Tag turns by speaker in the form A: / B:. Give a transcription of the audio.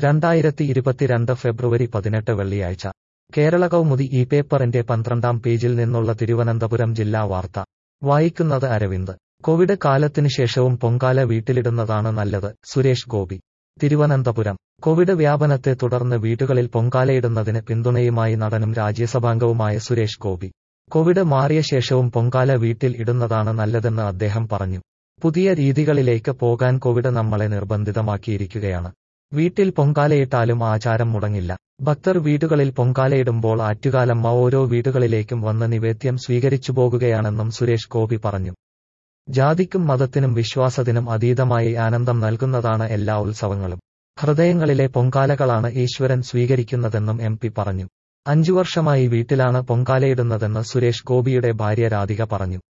A: രണ്ടായിരത്തി ഇരുപത്തിരണ്ട് ഫെബ്രുവരി പതിനെട്ട് വെള്ളിയാഴ്ച കേരള കൗമുദി ഈ പേപ്പറിന്റെ പന്ത്രണ്ടാം പേജിൽ നിന്നുള്ള തിരുവനന്തപുരം ജില്ലാ വാർത്ത വായിക്കുന്നത് അരവിന്ദ് കോവിഡ് കാലത്തിന് ശേഷവും പൊങ്കാല വീട്ടിലിടുന്നതാണ് നല്ലത് സുരേഷ് ഗോപി തിരുവനന്തപുരം കോവിഡ് വ്യാപനത്തെ തുടർന്ന് വീടുകളിൽ പൊങ്കാലയിടുന്നതിന് പിന്തുണയുമായി നടനും രാജ്യസഭാംഗവുമായ സുരേഷ് ഗോപി കോവിഡ് മാറിയ ശേഷവും പൊങ്കാല വീട്ടിൽ ഇടുന്നതാണ് നല്ലതെന്ന് അദ്ദേഹം പറഞ്ഞു പുതിയ രീതികളിലേക്ക് പോകാൻ കോവിഡ് നമ്മളെ നിർബന്ധിതമാക്കിയിരിക്കുകയാണ് വീട്ടിൽ പൊങ്കാലയിട്ടാലും ആചാരം മുടങ്ങില്ല ഭക്തർ വീടുകളിൽ പൊങ്കാലയിടുമ്പോൾ ആറ്റുകാലമ്മ ഓരോ വീടുകളിലേക്കും വന്ന് നിവേദ്യം സ്വീകരിച്ചു പോകുകയാണെന്നും സുരേഷ് ഗോപി പറഞ്ഞു ജാതിക്കും മതത്തിനും വിശ്വാസത്തിനും അതീതമായി ആനന്ദം നൽകുന്നതാണ് എല്ലാ ഉത്സവങ്ങളും ഹൃദയങ്ങളിലെ പൊങ്കാലകളാണ് ഈശ്വരൻ സ്വീകരിക്കുന്നതെന്നും എം പി പറഞ്ഞു അഞ്ചു വർഷമായി വീട്ടിലാണ് പൊങ്കാലയിടുന്നതെന്ന് സുരേഷ് ഗോപിയുടെ ഭാര്യ രാധിക പറഞ്ഞു